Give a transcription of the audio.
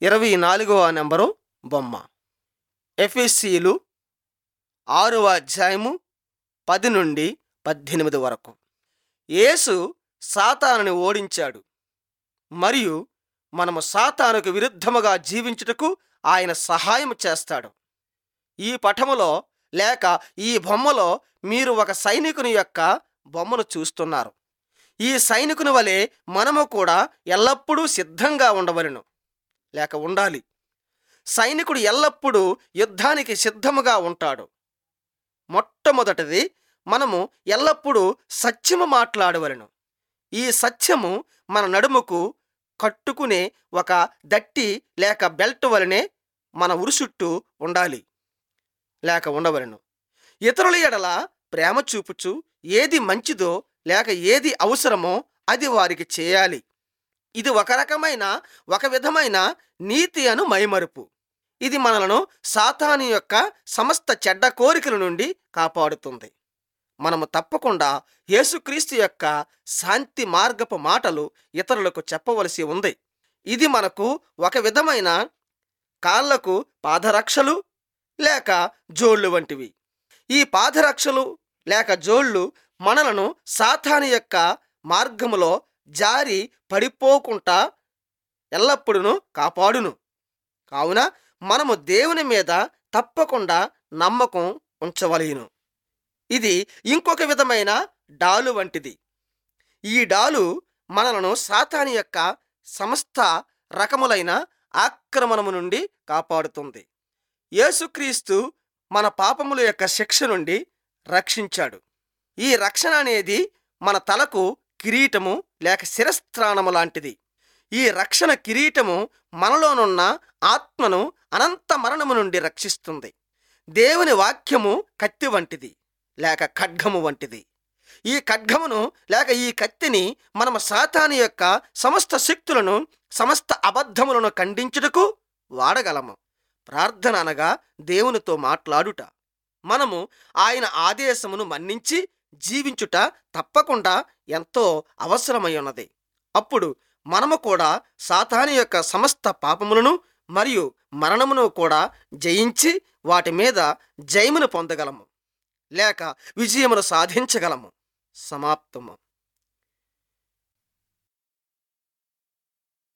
ఇరవై నాలుగవ నెంబరు బొమ్మ ఎఫ్ఎస్సీలు ఆరవ అధ్యాయము పది నుండి పద్దెనిమిది వరకు యేసు సాతానుని ఓడించాడు మరియు మనము సాతానుకు విరుద్ధముగా జీవించుటకు ఆయన సహాయం చేస్తాడు ఈ పటములో లేక ఈ బొమ్మలో మీరు ఒక సైనికుని యొక్క బొమ్మను చూస్తున్నారు ఈ సైనికుని వలె మనము కూడా ఎల్లప్పుడూ సిద్ధంగా ఉండవలెను లేక ఉండాలి సైనికుడు ఎల్లప్పుడూ యుద్ధానికి సిద్ధముగా ఉంటాడు మొట్టమొదటిది మనము ఎల్లప్పుడూ సత్యము మాట్లాడవలెను ఈ సత్యము మన నడుముకు కట్టుకునే ఒక దట్టి లేక బెల్ట్ వలనే మన ఉరి చుట్టూ ఉండాలి లేక ఉండవలెను ఇతరుల ఎడల ప్రేమ చూపుచు ఏది మంచిదో లేక ఏది అవసరమో అది వారికి చేయాలి ఇది ఒక రకమైన ఒక విధమైన నీతి అను మైమరుపు ఇది మనలను సాతాను యొక్క సమస్త చెడ్డ కోరికల నుండి కాపాడుతుంది మనము తప్పకుండా యేసుక్రీస్తు యొక్క శాంతి మార్గపు మాటలు ఇతరులకు చెప్పవలసి ఉంది ఇది మనకు ఒక విధమైన కాళ్లకు పాదరక్షలు లేక జోళ్ళు వంటివి ఈ పాదరక్షలు లేక జోళ్ళు మనలను సాతాను యొక్క మార్గములో జారి పడిపోకుండా ఎల్లప్పుడూ కాపాడును కావున మనము దేవుని మీద తప్పకుండా నమ్మకం ఉంచవలేను ఇది ఇంకొక విధమైన డాలు వంటిది ఈ డాలు మనలను సాతాని యొక్క సమస్త రకములైన ఆక్రమణము నుండి కాపాడుతుంది యేసుక్రీస్తు మన పాపముల యొక్క శిక్ష నుండి రక్షించాడు ఈ రక్షణ అనేది మన తలకు కిరీటము లేక శిరస్త్రాణము లాంటిది ఈ రక్షణ కిరీటము మనలోనున్న ఆత్మను అనంత మరణము నుండి రక్షిస్తుంది దేవుని వాక్యము కత్తి వంటిది లేక ఖడ్గము వంటిది ఈ ఖడ్గమును లేక ఈ కత్తిని మనము సాతాని యొక్క సమస్త శక్తులను సమస్త అబద్ధములను ఖండించుటకు వాడగలము ప్రార్థన అనగా దేవునితో మాట్లాడుట మనము ఆయన ఆదేశమును మన్నించి జీవించుట తప్పకుండా ఎంతో అవసరమై ఉన్నది అప్పుడు మనము కూడా సాతాని యొక్క సమస్త పాపములను మరియు మరణమును కూడా జయించి వాటి మీద జయమును పొందగలము లేక విజయమును సాధించగలము సమాప్తము